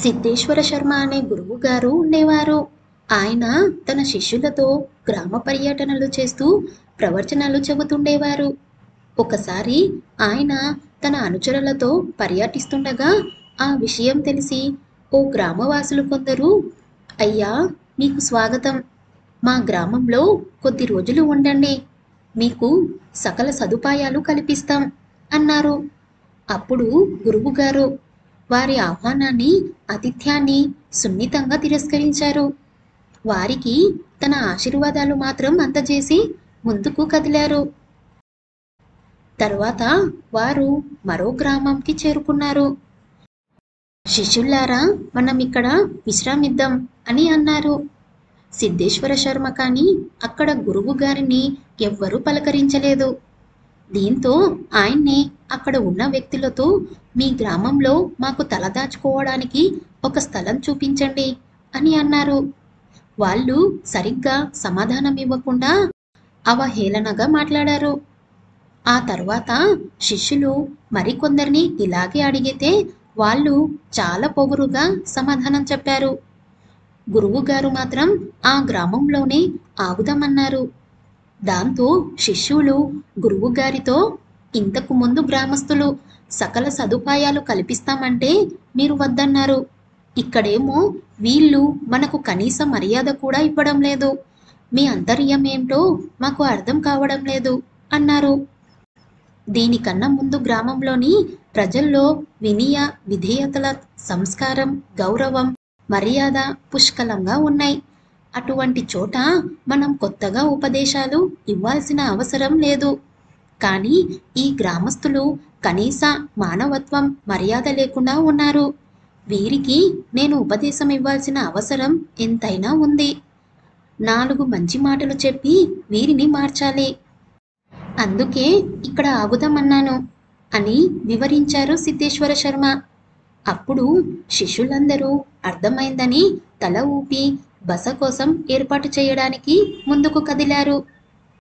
సిద్ధేశ్వర శర్మ అనే గురువు గారు ఉండేవారు ఆయన తన శిష్యులతో గ్రామ పర్యటనలు చేస్తూ ప్రవచనాలు చెబుతుండేవారు ఒకసారి ఆయన తన అనుచరులతో పర్యటిస్తుండగా ఆ విషయం తెలిసి ఓ గ్రామవాసులు కొందరు అయ్యా మీకు స్వాగతం మా గ్రామంలో కొద్ది రోజులు ఉండండి మీకు సకల సదుపాయాలు కల్పిస్తాం అన్నారు అప్పుడు గురువుగారు వారి ఆహ్వానాన్ని ఆతిథ్యాన్ని సున్నితంగా తిరస్కరించారు వారికి తన ఆశీర్వాదాలు మాత్రం అందజేసి ముందుకు కదిలారు తర్వాత వారు మరో గ్రామంకి చేరుకున్నారు శిష్యులారా మనం ఇక్కడ విశ్రామిద్దాం అని అన్నారు సిద్ధేశ్వర శర్మ కానీ అక్కడ గురువు గారిని ఎవ్వరూ పలకరించలేదు దీంతో ఆయన్ని అక్కడ ఉన్న వ్యక్తులతో మీ గ్రామంలో మాకు తలదాచుకోవడానికి ఒక స్థలం చూపించండి అని అన్నారు వాళ్ళు సరిగ్గా సమాధానం ఇవ్వకుండా అవహేళనగా మాట్లాడారు ఆ తర్వాత శిష్యులు మరికొందరిని ఇలాగే అడిగితే వాళ్ళు చాలా పొగురుగా సమాధానం చెప్పారు గురువుగారు మాత్రం ఆ గ్రామంలోనే ఆగుదామన్నారు దాంతో శిష్యులు గురువుగారితో ఇంతకు ముందు గ్రామస్తులు సకల సదుపాయాలు కల్పిస్తామంటే మీరు వద్దన్నారు ఇక్కడేమో వీళ్ళు మనకు కనీస మర్యాద కూడా ఇవ్వడం లేదు మీ అంతర్యం ఏంటో మాకు అర్థం కావడం లేదు అన్నారు దీనికన్నా ముందు గ్రామంలోని ప్రజల్లో వినయ విధేయతల సంస్కారం గౌరవం మర్యాద పుష్కలంగా ఉన్నాయి అటువంటి చోట మనం కొత్తగా ఉపదేశాలు ఇవ్వాల్సిన అవసరం లేదు కానీ ఈ గ్రామస్తులు కనీస మానవత్వం మర్యాద లేకుండా ఉన్నారు వీరికి నేను ఉపదేశం ఇవ్వాల్సిన అవసరం ఎంతైనా ఉంది నాలుగు మంచి మాటలు చెప్పి వీరిని మార్చాలి అందుకే ఇక్కడ ఆగుదామన్నాను అని వివరించారు సిద్ధేశ్వర శర్మ అప్పుడు శిష్యులందరూ అర్థమైందని తల ఊపి బస కోసం ఏర్పాటు చేయడానికి ముందుకు కదిలారు